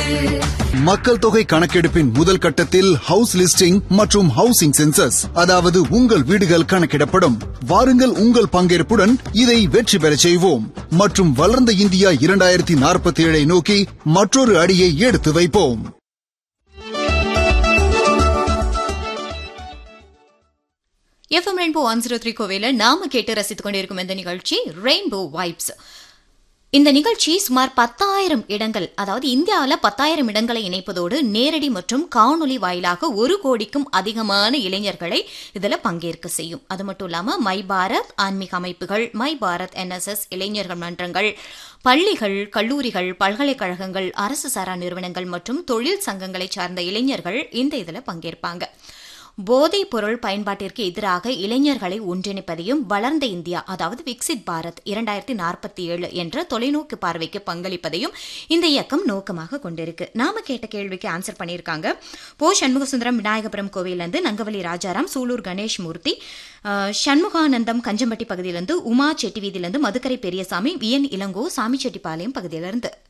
மக்கள் தொகை கணக்கெடுப்பின் முதல் கட்டத்தில் ஹவுஸ் லிஸ்டிங் மற்றும் ஹவுசிங் சென்சஸ் அதாவது உங்கள் வீடுகள் கணக்கிடப்படும் வாருங்கள் உங்கள் பங்கேற்புடன் இதை வெற்றி பெறச் செய்வோம் மற்றும் வளர்ந்த இந்தியா இரண்டாயிரத்தி நாற்பத்தி ஏழை நோக்கி மற்றொரு அடியை எடுத்து வைப்போம் FM rainbow one zero three கோவையில் நாம கேட்டு ரசித்துக் கொண்டிருக்கும் இந்த நிகழ்ச்சி ரெயின்போ வைப்ஸ் இந்த நிகழ்ச்சி சுமார் பத்தாயிரம் இடங்கள் அதாவது இந்தியாவில் பத்தாயிரம் இடங்களை இணைப்பதோடு நேரடி மற்றும் காணொலி வாயிலாக ஒரு கோடிக்கும் அதிகமான இளைஞர்களை இதில் பங்கேற்க செய்யும் அது மட்டும் இல்லாமல் மை பாரத் ஆன்மீக அமைப்புகள் மை பாரத் என்எஸ்எஸ் இளைஞர்கள் மன்றங்கள் பள்ளிகள் கல்லூரிகள் பல்கலைக்கழகங்கள் அரசு சாரா நிறுவனங்கள் மற்றும் தொழில் சங்கங்களை சார்ந்த இளைஞர்கள் இந்த இதில் பங்கேற்பாங்க போதைப் பொருள் பயன்பாட்டிற்கு எதிராக இளைஞர்களை ஒன்றிணைப்பதையும் வளர்ந்த இந்தியா அதாவது விக்சித் பாரத் இரண்டாயிரத்தி நாற்பத்தி ஏழு என்ற தொலைநோக்கு பார்வைக்கு பங்களிப்பதையும் இந்த இயக்கம் நோக்கமாக கொண்டிருக்கு நாம கேட்ட கேள்விக்கு ஆன்சர் பண்ணியிருக்காங்க போ சண்முகசுந்தரம் விநாயகபுரம் கோவிலிருந்து நங்கவலி ராஜாராம் சூலூர் கணேஷ் மூர்த்தி அஹ், சண்முகானந்தம் கஞ்சம்பட்டி பகுதியிலிருந்து உமா செட்டி வீதியிலிருந்து மதுக்கரை பெரியசாமி விஎன் இளங்கோ சாமிச்செட்டிப்பாளையம் பகுதியிலிருந்து